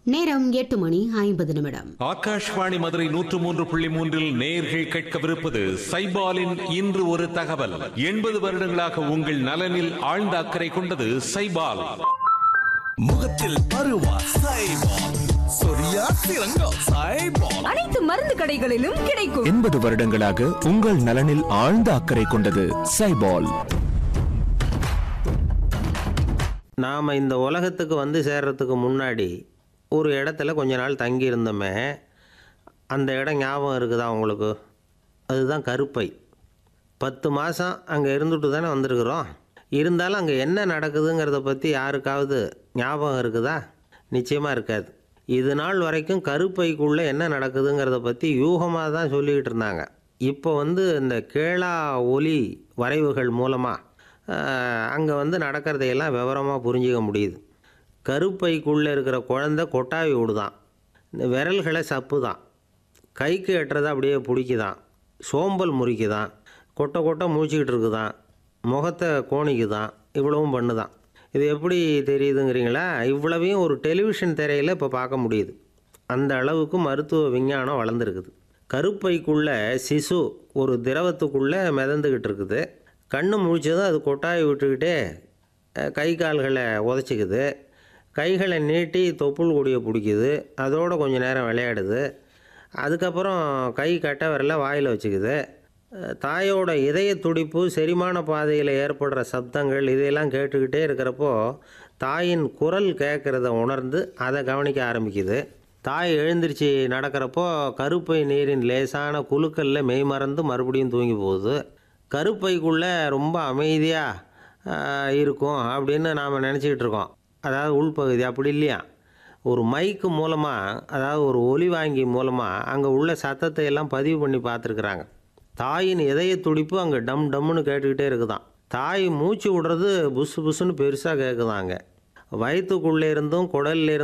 நேரம் எட்டு மணி ஐம்பது நிமிடம் ஆகாஷ்வாணி மதுரை நூற்று மூன்று புள்ளி மூன்றில் நேர்கள் கேட்கவிருப்பது சைபாலின் இன்று ஒரு தகவல் எண்பது வருடங்களாக உங்கள் நலனில் ஆழ்ந்த அக்கறை கொண்டது சைபால் முகத்தில் பருவா சைபால் சொரியா சிறங்கோ சைபால் அனைத்து மருந்து கடைகளிலும் கிடைக்கும் எண்பது வருடங்களாக உங்கள் நலனில் ஆழ்ந்த அக்கறை கொண்டது சைபால் நாம் இந்த உலகத்துக்கு வந்து சேர்றதுக்கு முன்னாடி ஒரு இடத்துல கொஞ்ச நாள் தங்கி இருந்தோமே அந்த இடம் ஞாபகம் இருக்குதா உங்களுக்கு அதுதான் கருப்பை பத்து மாதம் அங்கே இருந்துட்டு தானே வந்திருக்கிறோம் இருந்தாலும் அங்கே என்ன நடக்குதுங்கிறத பற்றி யாருக்காவது ஞாபகம் இருக்குதா நிச்சயமாக இருக்காது இது நாள் வரைக்கும் கருப்பைக்குள்ளே என்ன நடக்குதுங்கிறத பற்றி யூகமாக தான் சொல்லிக்கிட்டு இருந்தாங்க இப்போ வந்து இந்த கேளா ஒலி வரைவுகள் மூலமாக அங்கே வந்து நடக்கிறதையெல்லாம் விவரமாக புரிஞ்சிக்க முடியுது கருப்பைக்குள்ளே இருக்கிற குழந்தை கொட்டாவி விடுதான் இந்த விரல்களை சப்பு தான் கைக்கு எட்டுறதை அப்படியே பிடிக்குதான் சோம்பல் முறிக்குதான் கொட்டை கொட்டை மூச்சிக்கிட்டு இருக்குதான் முகத்தை கோணிக்குதான் இவ்வளவும் பண்ணுதான் இது எப்படி தெரியுதுங்கிறீங்களா இவ்வளவையும் ஒரு டெலிவிஷன் திரையில் இப்போ பார்க்க முடியுது அந்த அளவுக்கு மருத்துவ விஞ்ஞானம் வளர்ந்துருக்குது கருப்பைக்குள்ளே சிசு ஒரு திரவத்துக்குள்ளே மிதந்துக்கிட்டு இருக்குது கண்ணு முழிச்சதும் அது கொட்டாய் விட்டுக்கிட்டே அஹ், கை கால்களை உதச்சிக்குது கைகளை நீட்டி தொப்புள் கொடியை பிடிக்குது அதோட கொஞ்ச நேரம் விளையாடுது அதுக்கப்புறம் கை கட்ட விரல வாயில் வச்சுக்குது அஹ், தாயோட இதய துடிப்பு செரிமான பாதையில் ஏற்படுற சப்தங்கள் இதையெல்லாம் கேட்டுக்கிட்டே இருக்கிறப்போ தாயின் குரல் கேட்குறத உணர்ந்து அதை கவனிக்க ஆரம்பிக்குது தாய் எழுந்திருச்சு நடக்கிறப்போ கருப்பை நீரின் லேசான குலுக்கல்ல மெய் மறந்து மறுபடியும் தூங்கி போகுது கருப்பைக்குள்ளே ரொம்ப அமைதியாக இருக்கும் அப்படின்னு நாம் நினச்சிக்கிட்டு இருக்கோம் அதாவது உள்பகுதி அப்படி இல்லையா ஒரு மைக்கு மூலமாக அதாவது ஒரு ஒலி வாங்கி மூலமாக அங்கே உள்ள சத்தத்தை எல்லாம் பதிவு பண்ணி பார்த்துருக்குறாங்க தாயின் இதய துடிப்பு அங்கே டம் டம்னு கேட்டுக்கிட்டே இருக்குதாம் தாய் மூச்சு விடுறது புசு புசுன்னு பெருசாக கேட்குதாங்க வயிற்றுக்குள்ளே இருந்தும் குடல்ல இருந்தும்